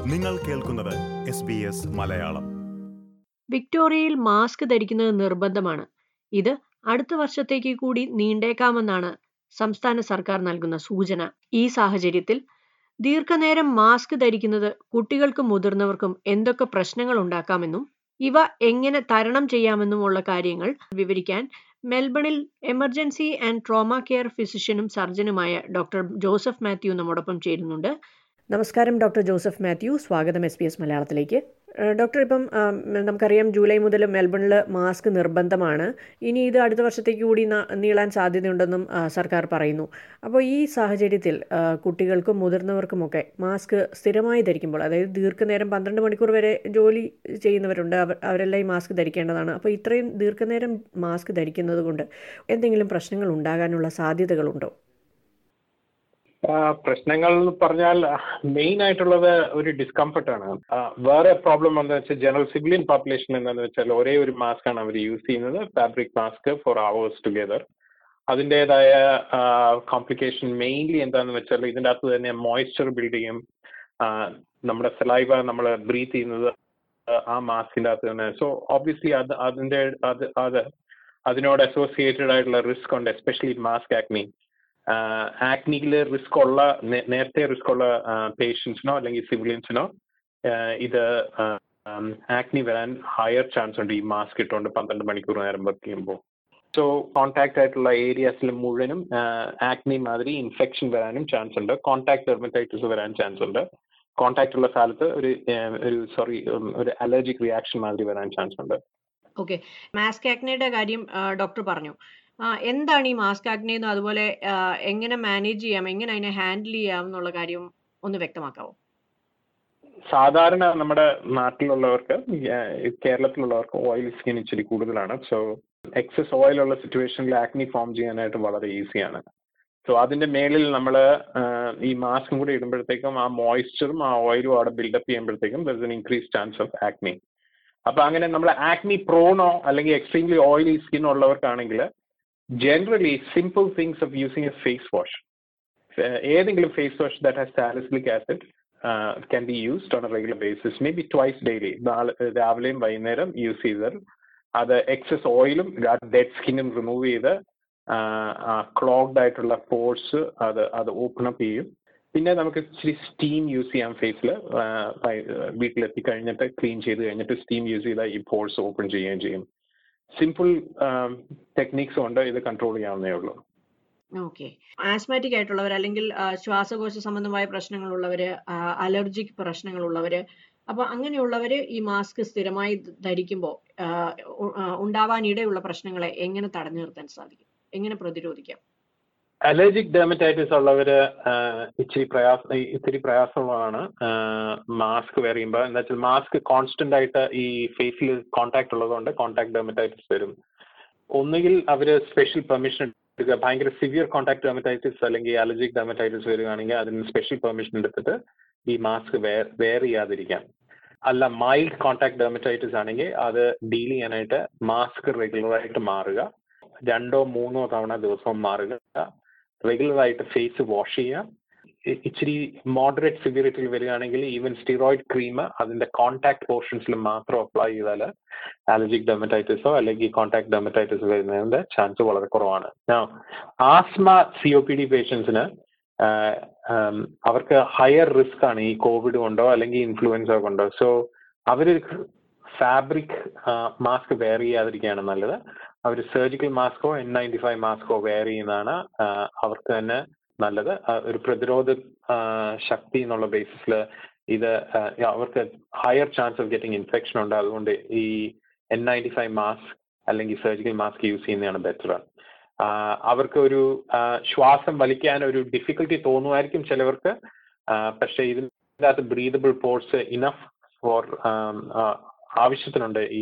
നിങ്ങൾ കേൾക്കുന്നത് S B S Malayalam വിക്ടോറിയയിൽ മാസ്ക് ധരിക്കുന്നത് നിർബന്ധമാണ് ഇത് അടുത്ത വർഷത്തേക്ക് കൂടി നീണ്ടേക്കാമെന്നാണ് സംസ്ഥാന സർക്കാർ നൽകുന്ന സൂചന ഈ സാഹചര്യത്തിൽ ദീർഘനേരം മാസ്ക് ധരിക്കുന്നത് കുട്ടികൾക്കും മുതിർന്നവർക്കും എന്തൊക്കെ പ്രശ്നങ്ങൾ ഉണ്ടാക്കാമെന്നും ഇവ എങ്ങനെ തരണം ചെയ്യാമെന്നുമുള്ള കാര്യങ്ങൾ വിവരിക്കാൻ മെൽബണിൽ എമർജൻസി ആൻഡ് ട്രോമ കെയർ ഫിസിഷ്യനും സർജനുമായ ഡോക്ടർ ജോസഫ് മാത്യു നമ്മോടൊപ്പം ചേരുന്നുണ്ട് നമസ്കാരം ഡോക്ടർ ജോസഫ് മാത്യു സ്വാഗതം എസ് പി എസ് മലയാളത്തിലേക്ക് ഏഹ് ഡോക്ടർ ഇപ്പം ആം, നമുക്കറിയാം ജൂലൈ മുതൽ മെൽബണിൽ മാസ്ക് നിർബന്ധമാണ് ഇനി ഇത് അടുത്ത വർഷത്തേക്ക് കൂടി ന- നീളാൻ സാധ്യതയുണ്ടെന്നും ആ, സർക്കാർ പറയുന്നു അപ്പോൾ ഈ സാഹചര്യത്തിൽ ആ, കുട്ടികൾക്കും മുതിർന്നവർക്കുമൊക്കെ മാസ്ക് സ്ഥിരമായി ധരിക്കുമ്പോൾ അതായത് ദീർഘനേരം പന്ത്രണ്ട് മണിക്കൂർ വരെ ജോലി ചെയ്യുന്നവരുണ്ട് അവർ അവരെല്ലാം ഈ മാസ്ക് ധരിക്കേണ്ടതാണ് അപ്പോൾ ഇത്രയും ദീർഘനേരം മാസ്ക് ധരിക്കുന്നത് കൊണ്ട് എന്തെങ്കിലും പ്രശ്നങ്ങൾ ഉണ്ടാകാനുള്ള സാധ്യതകളുണ്ടോ ആ, പ്രശ്നങ്ങൾ എന്ന് പറഞ്ഞാൽ മെയിൻ ആയിട്ടുള്ളത് ഒരു ഡിസ്കംഫർട്ട് ആണ് ആ, വേറെ പ്രോബ്ലം എന്താ വെച്ചാൽ ജനറൽ സിവിലിയൻ പോപ്പുലേഷൻ എന്താണെന്ന് വെച്ചാൽ ഒരേ ഒരു മാസ്ക് ആണ് അവർ യൂസ് ചെയ്യുന്നത് fabric mask four hours together അതിൻ്റെതായ കോംപ്ലിക്കേഷൻ മെയിൻലി എന്താണെന്ന് വെച്ചാൽ ഇതിൻ്റെ അകത്ത് തന്നെ മോയ്സ്ചർ ബിൽഡ് ചെയ്യും ആ, നമ്മുടെ സലൈവ നമ്മൾ ബ്രീത്ത് ചെയ്യുന്നത് ആ മാസ്കിൻ്റെ അകത്ത് തന്നെ സോ ഓബ്വിയസ്ലി അത് അതിൻ്റെ അത് അത് അതിനോട് അസോസിയേറ്റഡ് ആയിട്ടുള്ള റിസ്ക് ഉണ്ട് എസ്പെഷ്യലി മാസ്ക് ആക്നി ആക്നിയിൽ റിസ്ക് ഉള്ള നേ- നേരത്തെ റിസ്ക് ഉള്ള പേഷ്യൻസിനോ അല്ലെങ്കിൽ സിവിലിയൻസിനോ ഇത് ആക്നി വരാൻ ഹയർ ചാൻസ് ഉണ്ട് ഈ മാസ്ക് ഇട്ടുകൊണ്ട് പന്ത്രണ്ട് മണിക്കൂർ നേരം വർക്ക് ചെയ്യുമ്പോൾ സോ കോൺടാക്ട് ആയിട്ടുള്ള ഏരിയാസിൽ മുഴുവനും ആക്നി മാതിരി ഇൻഫെക്ഷൻ വരാനും ചാൻസ് ഉണ്ട് കോൺടാക്ട് ഡെർമറ്റൈറ്റിസ് വരാൻ ചാൻസ് ഉണ്ട് കോൺടാക്ട് ഉള്ള സ്ഥലത്ത് ഒരു ആ, ഒരു സോറി ഒരു അലർജിക് റിയാക്ഷൻ മാതിരി വരാൻ ചാൻസ് ഉണ്ട് ഓക്കെ മാസ്ക് ആക്നയുടെ കാര്യം ആ, ഡോക്ടർ പറഞ്ഞു ആ, എന്താണ് ഈ മാസ്ക് ആക്നെ എന്നും അതുപോലെ ആ, എങ്ങനെ മാനേജ് ചെയ്യാം എങ്ങനെ അതിനെ ഹാൻഡിൽ ചെയ്യാം എന്നുള്ള കാര്യം ഒന്ന് വ്യക്തമാക്കാവോ സാധാരണ നമ്മുടെ നാട്ടിലുള്ളവർക്ക് ഏഹ് കേരളത്തിലുള്ളവർക്ക് ഓയിൽ സ്കിൻ ഇച്ചിരി കൂടുതലാണ് സോ എക്സസ് ഓയിൽ ഉള്ള സിറ്റുവേഷനിൽ ആക്നി ഫോം ചെയ്യാനായിട്ട് വളരെ ഈസിയാണ് സോ അതിന്റെ മേളിൽ നമ്മൾ ഈ മാസ്കും കൂടി ഇടുമ്പോഴത്തേക്കും ആ മോയ്സ്ചറും ആ ഓയിലും അവിടെ ബിൽഡപ്പ് ചെയ്യുമ്പോഴത്തേക്കും there is an increase chance of acne അപ്പൊ അങ്ങനെ നമ്മൾ ആക്നി പ്രോണോ അല്ലെങ്കിൽ എക്സ്ട്രീംലി ഓയിലി സ്കിൻ ഉള്ളവർക്കാണെങ്കിൽ generally simple things of using a face wash ഏതെങ്കിലും face wash that has salicylic acid uh, can be used on a regular basis, maybe twice daily. നാളെ- രാവിലെയും വൈകുന്നേരം യൂസ് ചെയ്താൽ അത് എക്സസ് ഓയിലും ഡെഡ് സ്കിന്നും remove ചെയ്ത് ക്ലോഗ്ഡ് ആയിട്ടുള്ള പോർട്സ് അത് അത് ഓപ്പൺ അപ്പ് ചെയ്യും പിന്നെ നമുക്ക് ഇച്ചിരി സ്റ്റീം യൂസ് ചെയ്യാം ഫേസിൽ വീട്ടിലെത്തി കഴിഞ്ഞിട്ട് ക്ലീൻ ചെയ്ത് കഴിഞ്ഞിട്ട് സ്റ്റീം യൂസ് ചെയ്താൽ ഈ പോർട്സ് ഓപ്പൺ ചെയ്യുകയും ചെയ്യും സിമ്പിൾ ടെക്നിക്സ് കൊണ്ട് ഇത് കൺട്രോൾ ചെയ്യാവുന്നേ ഉള്ളൂ ഓക്കെ ആസ്മാറ്റിക് ആയിട്ടുള്ളവർ അല്ലെങ്കിൽ ആ, ശ്വാസകോശ സംബന്ധമായ പ്രശ്നങ്ങളുള്ളവര് അലർജിക് പ്രശ്നങ്ങളുള്ളവര് അപ്പൊ അങ്ങനെയുള്ളവര് ഈ മാസ്ക് സ്ഥിരമായി ധരിക്കുമ്പോൾ ഉണ്ടാവാനിടയുള്ള പ്രശ്നങ്ങളെ എങ്ങനെ തടഞ്ഞു നിർത്താൻ സാധിക്കും എങ്ങനെ പ്രതിരോധിക്കാം അലർജിക് ഡെർമറ്റൈറ്റിസ് ഉള്ളവര് ആഹ്, ഇച്ചിരി പ്രയാസ ഈ- ഇത്തിരി പ്രയാസമുള്ളതാണ് മാസ്ക് വെയർ ചെയ്യുമ്പോൾ എന്താ വെച്ചാൽ മാസ്ക് കോൺസ്റ്റന്റ് ആയിട്ട് ഈ ഫേസിൽ കോൺടാക്ട് ഉള്ളതുകൊണ്ട് കോൺടാക്ട് ഡെർമറ്റൈറ്റിസ് വരും ഒന്നുകിൽ അവര് സ്പെഷ്യൽ പെർമിഷൻ എടുക്കുക ഭയങ്കര സിവിയർ കോൺടാക്ട് ഡെർമറ്റൈറ്റിസ് അല്ലെങ്കിൽ അലർജിക് ഡെർമറ്റൈറ്റിസ് വരികയാണെങ്കിൽ അതിന് സ്പെഷ്യൽ പെർമിഷൻ എടുത്തിട്ട് ഈ മാസ്ക് വെയർ വെയർ ചെയ്യാതിരിക്കാം അല്ല മൈൽഡ് കോൺടാക്ട് ഡെർമറ്റൈറ്റിസ് ആണെങ്കിൽ അത് ഡീൽ ചെയ്യാനായിട്ട് മാസ്ക് റെഗുലർ ആയിട്ട് മാറുക രണ്ടോ മൂന്നോ തവണ ദിവസവും മാറുക റെഗുലർ ആയിട്ട് ഫേസ് വാഷ് ചെയ്യുക ഇ- ഇച്ചിരി മോഡറേറ്റ് സിവിയറിറ്റിയിൽ വരികയാണെങ്കിൽ ഈവൻ സ്റ്റിറോയിഡ് ക്രീം അതിന്റെ കോൺടാക്ട് പോർഷൻസിൽ മാത്രം അപ്ലൈ ചെയ്താൽ അലർജിക് ഡെർമറ്റൈറ്റിസോ അല്ലെങ്കിൽ കോൺടാക്ട് ഡെർമറ്റൈറ്റിസ് വരുന്നതിന്റെ ചാൻസ് വളരെ കുറവാണ് asthma C O P D പേഷ്യൻസിന് അവർക്ക് ഹയർ റിസ്ക് ആണ് ഈ കോവിഡ് കൊണ്ടോ അല്ലെങ്കിൽ ഇൻഫ്ലുവൻസ കൊണ്ടോ സോ അവർ ഫാബ്രിക് മാസ്ക് വെയർ ചെയ്യാതിരിക്കുകയാണ് നല്ലത് അവർ സർജിക്കൽ മാസ്കോ എൻ നയൻറ്റി ഫൈവ് മാസ്കോ വെയർ ചെയ്യുന്നതാണ് ആ, അവർക്ക് തന്നെ നല്ലത് ആ, ഒരു പ്രതിരോധ ആ, ശക്തി എന്നുള്ള ബേസിസിൽ ഇത് ആ, അവർക്ക് higher chance of getting infection ഉണ്ട് അതുകൊണ്ട് ഈ എൻ നയൻറ്റി ഫൈവ് മാസ്ക് അല്ലെങ്കിൽ സർജിക്കൽ മാസ്ക് യൂസ് ചെയ്യുന്നതാണ് ബെറ്റർ അവർക്ക് ഒരു ആ, ശ്വാസം വലിക്കാൻ ഒരു ഡിഫിക്കൽട്ടി തോന്നുമായിരിക്കും ചിലവർക്ക് ആ, പക്ഷേ ഇതിൻ്റെ അകത്ത് ബ്രീതബിൾ പോർട്സ് ഇനഫ് ഫോർ ആവശ്യത്തിനുണ്ട് ഈ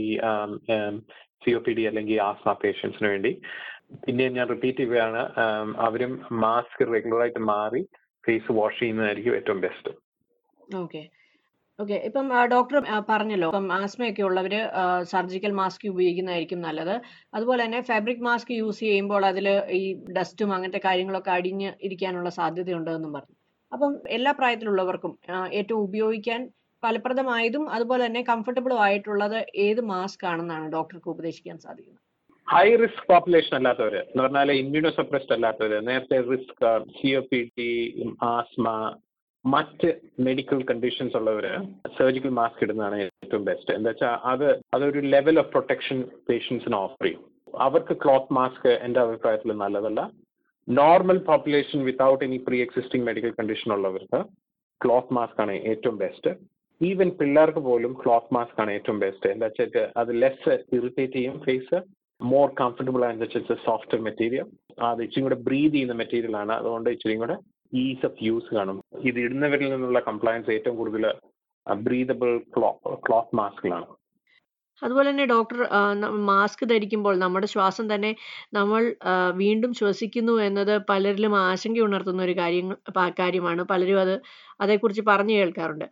സി ഒ പി ഡി അല്ലെങ്കിൽ ആസ്മ പേഷ്യൻസിന് വേണ്ടി പിന്നെ ഞാൻ റിപ്പീറ്റ് ചെയ്യുകയാണ് ആം, അവരും മാസ്ക് റെഗുലറായിട്ട് മാറി ഫേസ് വാഷ് ചെയ്യുന്നതായിരിക്കും ഏറ്റവും ബെസ്റ്റ് ഓക്കെ ഓക്കെ ഇപ്പം ഡോക്ടർ പറഞ്ഞല്ലോ ഇപ്പം ആസ്മയൊക്കെ ഉള്ളവര് സർജിക്കൽ മാസ്ക് ഉപയോഗിക്കുന്നതായിരിക്കും നല്ലത് അതുപോലെ തന്നെ ഫാബ്രിക് മാസ്ക് യൂസ് ചെയ്യുമ്പോൾ അതിൽ ഈ ഡസ്റ്റും അങ്ങനത്തെ കാര്യങ്ങളൊക്കെ അടിഞ്ഞ് ഇരിക്കാനുള്ള സാധ്യതയുണ്ടെന്നും പറഞ്ഞു അപ്പം എല്ലാ പ്രായത്തിലുള്ളവർക്കും ആ, ഏറ്റവും ഉപയോഗിക്കാൻ ഫലപ്രദമായതും അതുപോലെ തന്നെ കംഫർട്ടബിളും ആയിട്ടുള്ളത് ഏത് മാസ്ക് ആണെന്നാണ് ഡോക്ടർക്ക് ഉപദേശിക്കാൻ സാധിക്കുന്നത് ഹൈ റിസ്ക് പോപ്പുലേഷൻ അല്ലാത്തവര് എന്ന് പറഞ്ഞാൽ ഇമ്മ്യൂണോ സപ്രസ്ഡ് അല്ലാത്തവര് നേരത്തെ risk C O P T asthma മറ്റ് മെഡിക്കൽ കണ്ടീഷൻസ് ഉള്ളവര് സർജിക്കൽ മാസ്ക് ഇടുന്നതാണ് ഏറ്റവും ബെസ്റ്റ് എന്താ വെച്ചാൽ അത് അതൊരു ലെവൽ ഓഫ് പ്രൊട്ടക്ഷൻ പേഷ്യൻസിന് ഓഫർ ചെയ്യും അവർക്ക് ക്ലോത്ത് മാസ്ക് എൻ്റെ അഭിപ്രായത്തിൽ നല്ലതല്ല normal population without any pre existing medical condition ഉള്ളവർക്ക് ക്ലോത്ത് മാസ്ക് ആണ് ഏറ്റവും ബെസ്റ്റ് ഈവൻ പിള്ളേർക്ക് പോലും ക്ലോത്ത് മാസ്ക് ആണ് ഏറ്റവും ബെസ്റ്റ് എന്താ വെച്ചാൽ അത് ലെസ് ഇറിറ്റേറ്റ് ചെയ്യും ഫേസ് മോർ കംഫർട്ടബിൾ ആൻഡ് വെച്ചാൽ സോഫ്റ്റ് മെറ്റീരിയൽ അത് ഇച്ചിരി കൂടെ ബ്രീത് ചെയ്യുന്ന മെറ്റീരിയൽ ആണ് അതുകൊണ്ട് ഇച്ചിരി കൂടെ ഈസ് ഓഫ് യൂസ് കാണും ഇത് ഇടുന്നവരിൽ നിന്നുള്ള കംപ്ലയൻസ് ഏറ്റവും കൂടുതൽ ബ്രീതബിൾ ക്ലോത്ത് മാസ്കിലാണ് അതുപോലെ തന്നെ ഡോക്ടർ മാസ്ക് ധരിക്കുമ്പോൾ നമ്മുടെ ശ്വാസം തന്നെ നമ്മൾ ആ, വീണ്ടും ശ്വസിക്കുന്നു എന്നത് പലരിലും ആശങ്ക ഉണർത്തുന്ന ഒരു കാര്യം പ- കാര്യമാണ് പലരും അത് അതേക്കുറിച്ച് പറഞ്ഞു കേൾക്കാറുണ്ട്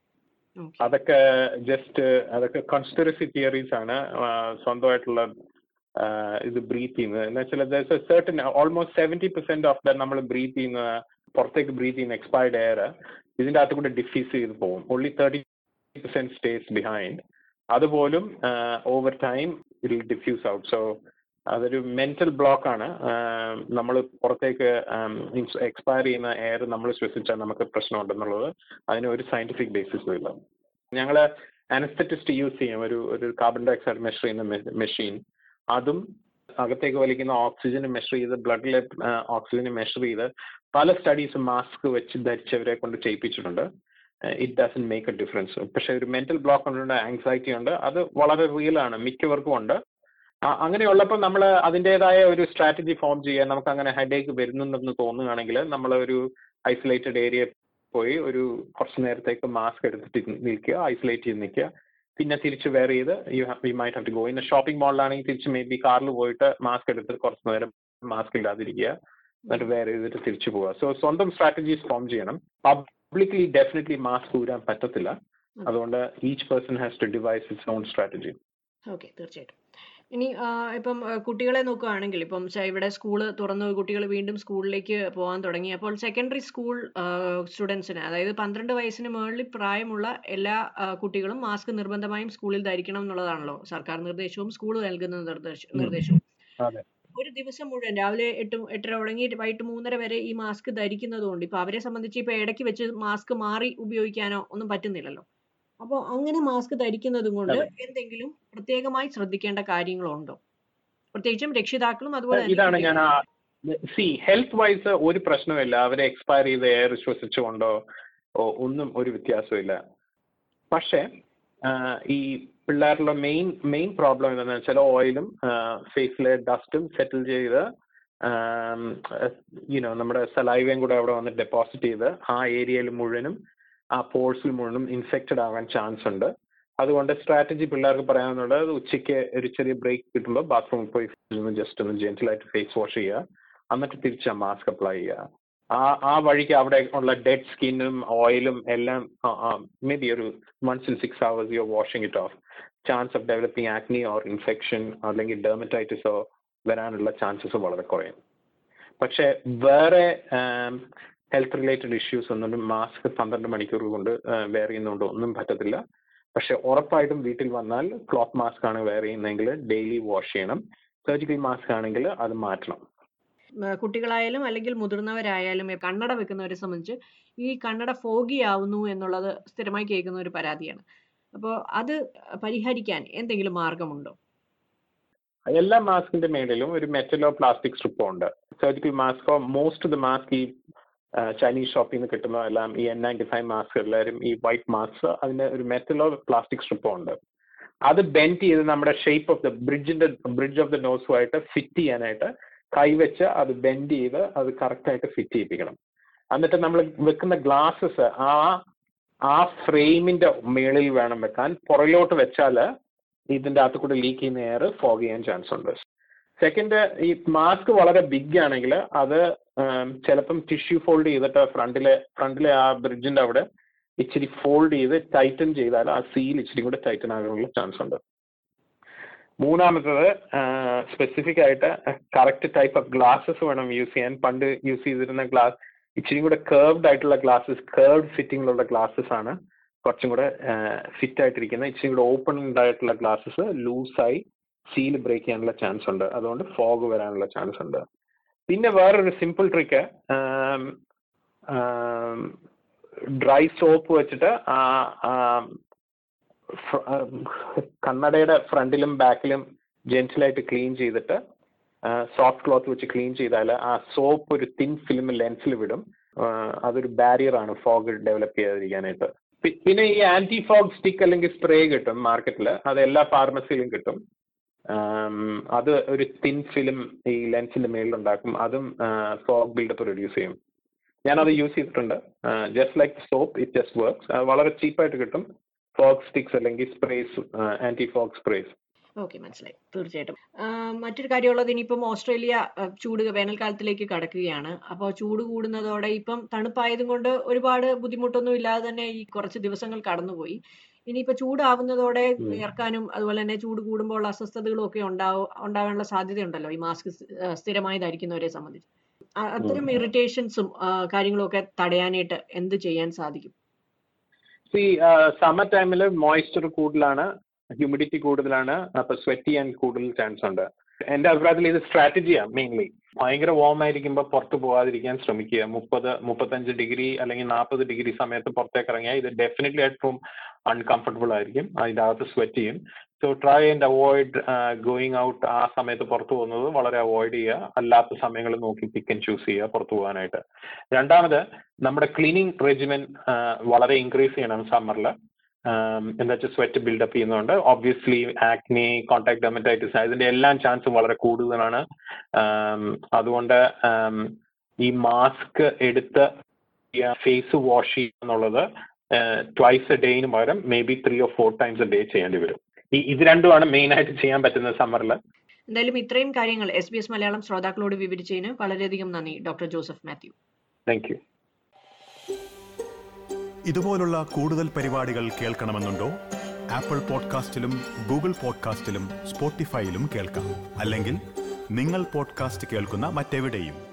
Okay. അതൊക്കെ ജസ്റ്റ് അതൊക്കെ കോൺസ്പിറസി തിയറീസ് ആണ് ആ, സ്വന്തമായിട്ടുള്ള ആ, ഇത് ബ്രീത്ത് ചെയ്യുന്നത് എന്ന് വെച്ചാൽ certain almost seventy percent of the നമ്മൾ ബ്രീത്ത് ചെയ്യുന്ന പുറത്തേക്ക് ബ്രീത്ത് ചെയ്യുന്ന എക്സ്പയർഡ് എയർ ഇതിന്റെ അകത്ത് കൂടെ ഡിഫ്യൂസ് ചെയ്ത് പോകും only thirty percent stays behind അതുപോലും over time will diffuse out so അതൊരു മെന്റൽ ബ്ലോക്ക് ആണ് നമ്മൾ പുറത്തേക്ക് എക്സ്പയർ ചെയ്യുന്ന എയർ നമ്മൾ ശ്വസിച്ചാൽ നമുക്ക് പ്രശ്നമുണ്ടെന്നുള്ളത് അതിന് ഒരു സയന്റിഫിക് ബേസിസും ഇല്ല ഞങ്ങൾ അനസ്തറ്റിസ്റ്റ് യൂസ് ചെയ്യും ഒരു ഒരു കാർബൺ ഡൈ ഓക്സൈഡ് മെഷർ ചെയ്യുന്ന മെഷീൻ അതും അകത്തേക്ക് വലിക്കുന്ന ഓക്സിജൻ മെഷർ ചെയ്ത് ബ്ലഡിലെ ഓക്സിജൻ മെഷർ ചെയ്ത് പല സ്റ്റഡീസും മാസ്ക് വെച്ച് ധരിച്ചവരെ കൊണ്ട് ചെയ്യിപ്പിച്ചിട്ടുണ്ട് it doesn't make a difference പക്ഷെ ഒരു മെന്റൽ ബ്ലോക്ക് ഉണ്ട് ആങ്സൈറ്റി ഉണ്ട് അത് വളരെ റിയൽ ആണ് മിക്കവർക്കും ഉണ്ട് ആ- അങ്ങനെയുള്ളപ്പോൾ നമ്മൾ അതിൻ്റെതായ ഒരു സ്ട്രാറ്റജി ഫോം ചെയ്യാൻ നമുക്ക് അങ്ങനെ ഹെഡേക്ക് വരുന്നുണ്ടെന്ന് തോന്നുകയാണെങ്കിൽ നമ്മൾ ഒരു ഐസൊലേറ്റഡ് ഏരിയ പോയി ഒരു കുറച്ച് നേരത്തേക്ക് മാസ്ക് എടുത്തിട്ട് നിൽക്കുക ഐസൊലേറ്റ് ചെയ്ത് നിൽക്കുക പിന്നെ തിരിച്ച് വെയർ ചെയ്ത് you have you might have to go in shopping മാളിലാണെങ്കിൽ തിരിച്ച് മേ ബി കാറിൽ പോയിട്ട് മാസ്ക് എടുത്ത് കുറച്ച് നേരം മാസ്ക് ഇല്ലാതിരിക്കുക എന്നിട്ട് വെയർ ചെയ്തിട്ട് തിരിച്ചു പോവുക സോ സ്വന്തം സ്ട്രാറ്റജീസ് ഫോം ചെയ്യണം പബ്ലിക്ലി ഡെഫിനറ്റ്ലി മാസ്ക് ഊരാൻ പറ്റത്തില്ല അതുകൊണ്ട് each person has to devise its own strategy okay തീർച്ചയായിട്ടും ഇനി ആ, ഇപ്പം ആ, കുട്ടികളെ നോക്കുകയാണെങ്കിൽ ഇപ്പം ച- ഇവിടെ സ്കൂള് തുറന്നു കുട്ടികൾ വീണ്ടും സ്കൂളിലേക്ക് പോകാൻ തുടങ്ങി അപ്പോൾ സെക്കൻഡറി സ്കൂൾ സ്റ്റുഡൻസിന് അതായത് പന്ത്രണ്ട് വയസ്സിന് മുകളിൽ പ്രായമുള്ള എല്ലാ ആ, കുട്ടികളും മാസ്ക് നിർബന്ധമായും സ്കൂളിൽ ധരിക്കണം എന്നുള്ളതാണല്ലോ സർക്കാർ നിർദ്ദേശവും സ്കൂൾ നൽകുന്ന നിർദ്ദേശ നിർദ്ദേശവും അതെ ഒരു ദിവസം മുഴുവൻ രാവിലെ എട്ട് എട്ടര തുടങ്ങി വൈകിട്ട് മൂന്നര വരെ ഈ മാസ്ക് ധരിക്കുന്നത് കൊണ്ട് ഇപ്പൊ അവരെ സംബന്ധിച്ച് ഇപ്പൊ ഇടയ്ക്ക് വെച്ച് മാസ്ക് മാറി ഉപയോഗിക്കാനോ ഒന്നും പറ്റുന്നില്ലല്ലോ അപ്പോൾ അങ്ങനെ മാസ്ക് ധരിക്കുന്നതും കൊണ്ട് അതെ. എന്തെങ്കിലും പ്രത്യേകമായി ശ്രദ്ധിക്കേണ്ട കാര്യങ്ങളുണ്ടോ പ്രത്യേകിച്ചും രക്ഷിതാക്കളും അതുപോലെ തന്നെ ഇതാണ് ഞാൻ കുട്ടികളും. സി ഹെൽത്ത് വൈസ് ഒരു പ്രശ്നമില്ല അവരെ എക്സ്പയർ ചെയ്ത് എയർ ശ്വസിച്ചുകൊണ്ടോ ഓ, ഒന്നും ഒരു വ്യത്യാസമില്ല പക്ഷേ ആ, ഈ പിള്ളേരുടെ മെയിൻ മെയിൻ പ്രോബ്ലം എന്താണെന്ന് വെച്ചാൽ ഓയിലും ഫേസിലെ ഡസ്റ്റും സെറ്റിൽ ചെയ്ത് യുനോ നമ്മുടെ സലൈവയും കൂടെ അവിടെ വന്ന് ഡെപ്പോസിറ്റ് ചെയ്ത് ആ ഏരിയയിൽ മുഴുവനും ആ പോഴ്സിൽ മുഴുവനും ഇൻഫെക്റ്റഡ് ആവാൻ ചാൻസ് ഉണ്ട് അതുകൊണ്ട് സ്ട്രാറ്റജി പിള്ളേർക്ക് പറയാനുള്ളത് ഉച്ചയ്ക്ക് ഒരു ചെറിയ ബ്രേക്ക് കിട്ടുമ്പോൾ ബാത്റൂമിൽ പോയി ജസ്റ്റ് ഒന്ന് ജെന്റിലായിട്ട് ഫേസ് വാഷ് ചെയ്യുക എന്നിട്ട് തിരിച്ച് ആ മാസ്ക് അപ്ലൈ ചെയ്യുക ആ ആ വഴിക്ക് അവിടെ ഉള്ള ഡെഡ് സ്കിന്നും ഓയിലും എല്ലാം മേ ബി ഒരു once in six hours you washing it off chance of developing acne or infection അല്ലെങ്കിൽ ഡെർമറ്റൈറ്റിസോ വരാനുള്ള ചാൻസസ് വളരെ കുറയും പക്ഷേ വേറെ ഹെൽത്ത് റിലേറ്റഡ് ഇഷ്യൂസ് ഒന്നും മാസ്ക് പന്ത്രണ്ട് മണിക്കൂർ കൊണ്ട് വെയർ ചെയ്യുന്നതുകൊണ്ട് ഒന്നും പറ്റത്തില്ല പക്ഷെ ഉറപ്പായിട്ടും വീട്ടിൽ വന്നാൽ ക്ലോത്ത് മാസ്ക് ആണ് വെയർ ചെയ്യുന്നതെങ്കിൽ ഡെയിലി വാഷ് ചെയ്യണം സർജിക്കൽ മാസ്ക് ആണെങ്കിൽ അത് മാറ്റണം ഉം, കുട്ടികളായാലും അല്ലെങ്കിൽ മുതിർന്നവരായാലും എ- കണ്ണട വെക്കുന്നവരെ സംബന്ധിച്ച് ഈ കണ്ണട ഫോഗി ആവുന്നു എന്നുള്ളത് സ്ഥിരമായി കേൾക്കുന്ന ഒരു പരാതിയാണ് അപ്പോൾ അത് പരിഹരിക്കാൻ എന്തെങ്കിലും മാർഗമുണ്ടോ എല്ലാ മാസ്കിന്റെ മേളിലും ഒരു മെറ്റലോ പ്ലാസ്റ്റിക് സ്ട്രിപ്പോ ഉണ്ട് സർജിക്കൽ മാസ്കോ മോസ്റ്റ് ഓഫ് ദ മാസ്ക് ഈ ചൈനീസ് ഷോപ്പിൽ നിന്ന് കിട്ടുന്ന എല്ലാം ഈ എൻ നയൻറ്റി ഫൈവ് മാസ്ക് എല്ലാവരും ഈ വൈറ്റ് മാസ്ക് അതിന്റെ ഒരു മെറ്റലോ പ്ലാസ്റ്റിക് സ്ട്രിപ്പോ ഉണ്ട് അത് ബെൻഡ് ചെയ്ത് നമ്മുടെ ഷേപ്പ് ഓഫ് ദ ബ്രിഡ്ജിന്റെ ബ്രിഡ്ജ് ഓഫ് ദ നോസുമായിട്ട് ഫിറ്റ് ചെയ്യാനായിട്ട് കൈവച്ച് അത് ബെൻഡ് ചെയ്ത് അത് കറക്റ്റ് ആയിട്ട് ഫിറ്റ് ചെയ്യിപ്പിക്കണം എന്നിട്ട് നമ്മൾ വെക്കുന്ന ഗ്ലാസസ് ആ ആ ഫ്രെയിമിന്റെ മേളിൽ വേണം വെക്കാൻ പുറകിലോട്ട് വെച്ചാൽ ഇതിന്റെ അകത്ത് കൂടെ ലീക്ക് ചെയ്യുന്ന എയർ ഫോഗ് ചെയ്യാൻ ചാൻസ് ഉണ്ട് സെക്കൻഡ് ഈ മാസ്ക് വളരെ ബിഗ് ആണെങ്കിൽ അത് ഉം, ചിലപ്പം ടിഷ്യൂ ഫോൾഡ് ചെയ്തിട്ട് ഫ്രണ്ടിലെ ഫ്രണ്ടിലെ ആ ബ്രിഡ്ജിന്റെ അവിടെ ഇച്ചിരി ഫോൾഡ് ചെയ്ത് ടൈറ്റൻ ചെയ്താൽ ആ സീൽ ഇച്ചിരി കൂടെ ടൈറ്റൻ ആകാനുള്ള ചാൻസ് ഉണ്ട് മൂന്നാമത്തത് സ്പെസിഫിക് ആയിട്ട് കറക്റ്റ് ടൈപ്പ് ഓഫ് ഗ്ലാസസ് വേണം യൂസ് ചെയ്യാൻ പണ്ട് യൂസ് ചെയ്തിരുന്ന ഗ്ലാസ് ഇച്ചിരി കൂടെ കേർവ്ഡ് ആയിട്ടുള്ള ഗ്ലാസസ് കേർവ്ഡ് ഫിറ്റിംഗിലുള്ള ഗ്ലാസസ് ആണ് കുറച്ചും കൂടെ ഫിറ്റ് ആയിട്ടിരിക്കുന്ന ഇച്ചിരി കൂടെ ഓപ്പൺ ആയിട്ടുള്ള ഗ്ലാസസ് ലൂസായി സീൽ ബ്രേക്ക് ചെയ്യാനുള്ള ചാൻസ് ഉണ്ട് അതുകൊണ്ട് ഫോഗ് വരാനുള്ള ചാൻസ് ഉണ്ട് പിന്നെ വേറൊരു സിമ്പിൾ ട്രിക്ക് ഡ്രൈ സോപ്പ് വെച്ചിട്ട് ആ കണ്ണടയുടെ ഫ്രണ്ടിലും ബാക്കിലും ജെന്റിലായിട്ട് ക്ലീൻ ചെയ്തിട്ട് സോഫ്റ്റ് ക്ലോത്ത് വെച്ച് ക്ലീൻ ചെയ്താൽ ആ സോപ്പ് ഒരു തിൻ ഫിലിം ലെൻസിൽ വിടും അതൊരു ബാരിയർ ആണ് ഫോഗ് ഡെവലപ്പ് ചെയ്യാതിരിക്കാനായിട്ട് പിന്നെ ഈ ആന്റി ഫോഗ് സ്റ്റിക്ക് അല്ലെങ്കിൽ സ്പ്രേ കിട്ടും മാർക്കറ്റിൽ അത് എല്ലാ ഫാർമസിയിലും കിട്ടും അത് ഒരു തിൻ ഫിലിം ഈ ലെൻസിന്റെ മേളിൽ ഉണ്ടാക്കും അതും ഫോഗ് ബിൽഡപ്പ് റെഡ്യൂസ് ചെയ്യും ഞാനത് യൂസ് ചെയ്തിട്ടുണ്ട് just like soap it just works വളരെ ചീപ്പായിട്ട് കിട്ടും ഫോഗ് സ്റ്റിക്സ് അല്ലെങ്കിൽ sprays anti fog sprays okay മനസ്സിലായി തീർച്ചയായിട്ടും മറ്റൊരു കാര്യമുള്ളത് ഇനിയിപ്പം ഓസ്ട്രേലിയ ചൂട് വേനൽക്കാലത്തിലേക്ക് കടക്കുകയാണ് അപ്പോൾ ചൂട് കൂടുന്നതോടെ ഇപ്പം തണുപ്പായതും കൊണ്ട് ഒരുപാട് ബുദ്ധിമുട്ടൊന്നും ഇല്ലാതെ തന്നെ ഈ കുറച്ച് ദിവസങ്ങൾ കടന്നുപോയി ഇനിയിപ്പോ ചൂടാവുന്നതോടെ വിയർക്കാനും അതുപോലെ തന്നെ ചൂട് കൂടുമ്പോൾ അസ്വസ്ഥതകളും ഒക്കെ ഉണ്ടാവും ഉണ്ടാവാനുള്ള സാധ്യതയുണ്ടല്ലോ ഈ മാസ്ക് സ്ഥിരമായി ധരിക്കുന്നവരെ സംബന്ധിച്ച് അത്തരം ഇറിറ്റേഷൻസും കാര്യങ്ങളും ഒക്കെ തടയാനായിട്ട് എന്ത് ചെയ്യാൻ സാധിക്കും ഈ സമ്മർ ടൈമിൽ മോയ്സ്ചർ കൂടുതലാണ് ഹ്യൂമിഡിറ്റി കൂടുതലാണ് അപ്പൊ സ്വെറ്റ് ചെയ്യാൻ കൂടുതൽ ചാൻസ് ഉണ്ട് എന്റെ അഭിപ്രായത്തിൽ ഇത് സ്ട്രാറ്റജിയാണ് മെയിൻലി ഭയങ്കര വാം ആയിരിക്കുമ്പോൾ പുറത്ത് പോകാതിരിക്കാൻ ശ്രമിക്കുക മുപ്പത് മുപ്പത്തഞ്ച് ഡിഗ്രി അല്ലെങ്കിൽ നാൽപ്പത് ഡിഗ്രി സമയത്ത് പുറത്തേക്ക് ഇറങ്ങിയാൽ ഇത് ഡെഫിനറ്റ്ലി ഏറ്റവും അൺകംഫർട്ടബിൾ ആയിരിക്കും അതിൻ്റെ അകത്ത് സ്വെറ്റ് ചെയ്യും so try and avoid going out ആ സമയത്ത് പുറത്തു പോകുന്നത് വളരെ അവോയ്ഡ് ചെയ്യുക അല്ലാത്ത സമയങ്ങൾ നോക്കി പിക്ക് ആൻഡ് ചൂസ് ചെയ്യുക പുറത്തു പോകാനായിട്ട് രണ്ടാമത് നമ്മുടെ ക്ലീനിങ് റെജിമെൻ വളരെ ഇൻക്രീസ് ചെയ്യണം സമ്മറിൽ എന്താ വെച്ചാൽ സ്വെറ്റ് ബിൽഡപ്പ് ചെയ്യുന്നതുകൊണ്ട് ഒബ്വിയസ്ലി ആക്നി കോൺടാക്ട് ഡെമറ്റൈറ്റിസ് ഇതിന്റെ എല്ലാം ചാൻസ് വളരെ കൂടുതലാണ് അതുകൊണ്ട് ഈ മാസ്ക് എടുത്ത് ഫേസ് വാഷ് ചെയ്യുക എന്നുള്ളത് ട്വൈസ് എ ഡേയിന് പകരം maybe three or four times a day ചെയ്യേണ്ടി വരും ഈ ഇത് രണ്ടുമാണ് മെയിൻ ആയിട്ട് ചെയ്യാൻ പറ്റുന്നത് സമ്മറിൽ എന്തായാലും ഇത്രയും കാര്യങ്ങൾ എസ് ബി എസ് മലയാളം ശ്രോതാക്കളോട് വിവരിച്ചതിന് വളരെയധികം നന്ദി doctor Joseph Mathew thank you ഇതുപോലുള്ള കൂടുതൽ പരിപാടികൾ കേൾക്കണമെന്നുണ്ടോ ആപ്പിൾ പോഡ്കാസ്റ്റിലും ഗൂഗിൾ പോഡ്കാസ്റ്റിലും സ്പോട്ടിഫൈയിലും കേൾക്കാം അല്ലെങ്കിൽ നിങ്ങൾ പോഡ്കാസ്റ്റ് കേൾക്കുന്ന മറ്റെവിടെയും